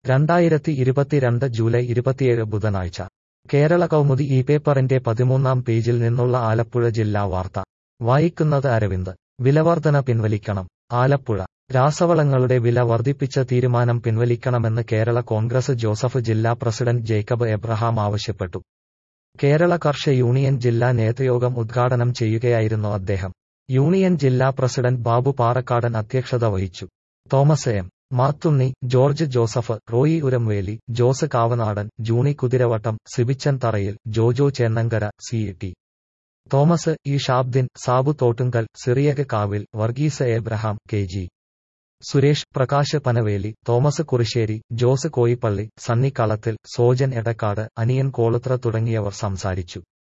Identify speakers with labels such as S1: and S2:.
S1: രണ്ടായിരത്തി ഇരുപത്തിരണ്ട് ജൂലൈ ഇരുപത്തിയേഴ് ബുധനാഴ്ച കേരള കൗമുദി ഈ പേപ്പറിന്റെ പതിമൂന്നാം പേജിൽ നിന്നുള്ള ആലപ്പുഴ ജില്ലാ വാർത്ത വായിക്കുന്നത് അരവിന്ദ് വിലവർധന പിൻവലിക്കണം ആലപ്പുഴ രാസവളങ്ങളുടെ വില വർദ്ധിപ്പിച്ച തീരുമാനം പിൻവലിക്കണമെന്ന് കേരള കോൺഗ്രസ് ജോസഫ് ജില്ലാ പ്രസിഡന്റ് ജേക്കബ് എബ്രഹാം ആവശ്യപ്പെട്ടു കേരള കർഷക യൂണിയൻ ജില്ലാ നേതൃയോഗം ഉദ്ഘാടനം ചെയ്യുകയായിരുന്നു അദ്ദേഹം യൂണിയൻ ജില്ലാ പ്രസിഡന്റ് ബാബു പാറക്കാടൻ അധ്യക്ഷത വഹിച്ചു Thomas M Mathunni George Joseph Roy Uramveli Jose Kavanadan Juni Kuthiravattam Sibichan Tharayil Jojo Chennankara C T Thomas E Shabdin Sabu Thottungal Cyriac Kavil Varghese Abraham K G Suresh Prakash Panaveli Thomas Kurissery Jose Koippally Sunny Kalathil Sojan Edakkad അനിയൻ കോളുത്ര തുടങ്ങിയവർ സംസാരിച്ചു